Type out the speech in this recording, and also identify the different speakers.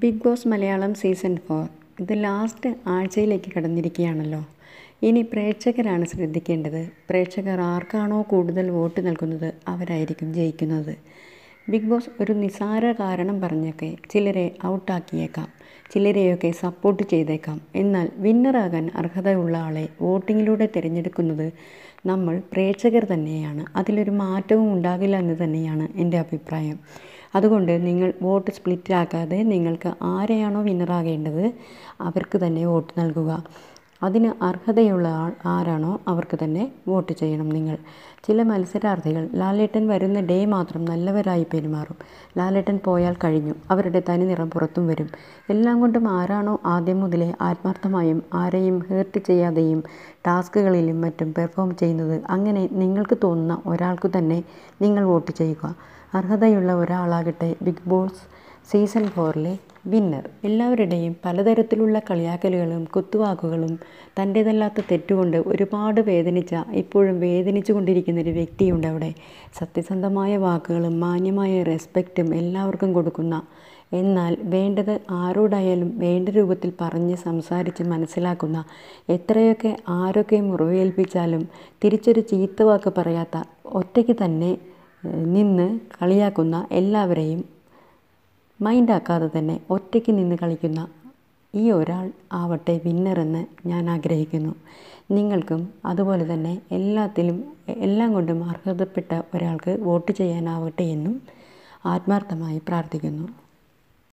Speaker 1: big Boss Malayalam season four ഇത് last ആഴ്ചയിലേക്ക് കടന്നിരിക്കുകയാണല്ലോ ഇനി പ്രേക്ഷകരാണ് ശ്രദ്ധിക്കേണ്ടത് പ്രേക്ഷകർ ആർക്കാണോ കൂടുതൽ വോട്ട് നൽകുന്നത് അവരായിരിക്കും ജയിക്കുന്നത് ബിഗ് ബോസ് ഒരു നിസാര കാരണം പറഞ്ഞൊക്കെ ചിലരെ ഔട്ടാക്കിയേക്കാം ചിലരെയൊക്കെ സപ്പോർട്ട് ചെയ്തേക്കാം എന്നാൽ വിന്നറാകാൻ അർഹതയുള്ള ആളെ വോട്ടിങ്ങിലൂടെ തിരഞ്ഞെടുക്കുന്നത് നമ്മൾ പ്രേക്ഷകർ തന്നെയാണ് അതിലൊരു മാറ്റവും ഉണ്ടാകില്ല എന്ന് തന്നെയാണ് എൻ്റെ അഭിപ്രായം അതുകൊണ്ട് നിങ്ങൾ വോട്ട് സ്പ്ലിറ്റ് ആക്കാതെ നിങ്ങൾക്ക് ആരെയാണോ വിന്നറാകേണ്ടത് അവർക്ക് തന്നെ വോട്ട് നൽകുക അതിന് അർഹതയുള്ള ആൾ ആരാണോ അവർക്ക് തന്നെ വോട്ട് ചെയ്യണം നിങ്ങൾ ചില മത്സരാർത്ഥികൾ ലാലേട്ടൻ വരുന്ന ഡേ മാത്രം നല്ലവരായി പെരുമാറും ലാലേട്ടൻ പോയാൽ കഴിഞ്ഞു അവരുടെ തനി നിറം പുറത്തും വരും എല്ലാം കൊണ്ടും ആരാണോ ആദ്യം മുതലേ ആത്മാർത്ഥമായും ആരെയും ഹേർട്ട് ചെയ്യാതെയും ടാസ്കുകളിലും മറ്റും പെർഫോം ചെയ്യുന്നത് അങ്ങനെ നിങ്ങൾക്ക് തോന്നുന്ന ഒരാൾക്ക് തന്നെ നിങ്ങൾ വോട്ട് ചെയ്യുക അർഹതയുള്ള ഒരാളാകട്ടെ ബിഗ് ബോസ് സീസൺ ഫോറിലെ വിന്നർ എല്ലാവരുടെയും പലതരത്തിലുള്ള കളിയാക്കലുകളും കുത്തുവാക്കുകളും തൻ്റേതല്ലാത്ത തെറ്റുകൊണ്ട് ഒരുപാട് വേദനിച്ച ഇപ്പോഴും വേദനിച്ചു കൊണ്ടിരിക്കുന്ന ഒരു വ്യക്തിയുണ്ട് അവിടെ സത്യസന്ധമായ വാക്കുകളും മാന്യമായ റെസ്പെക്റ്റും എല്ലാവർക്കും കൊടുക്കുന്ന എന്നാൽ വേണ്ടത് ആരോടായാലും വേണ്ട രൂപത്തിൽ പറഞ്ഞ് സംസാരിച്ച് മനസ്സിലാക്കുന്ന എത്രയൊക്കെ ആരൊക്കെ മുറിവേൽപ്പിച്ചാലും തിരിച്ചൊരു ചീത്ത വാക്ക് പറയാത്ത ഒറ്റയ്ക്ക് തന്നെ നിന്ന് കളിയാക്കുന്ന എല്ലാവരെയും മൈൻഡാക്കാതെ തന്നെ ഒറ്റയ്ക്ക് നിന്ന് കളിക്കുന്ന ഈ ഒരാൾ ആവട്ടെ വിന്നറെന്ന് ഞാൻ ആഗ്രഹിക്കുന്നു നിങ്ങൾക്കും അതുപോലെ തന്നെ എല്ലാത്തിലും എല്ലാം കൊണ്ടും അർഹതപ്പെട്ട ഒരാൾക്ക് വോട്ട് ചെയ്യാനാവട്ടെ എന്നും ആത്മാർത്ഥമായി പ്രാർത്ഥിക്കുന്നു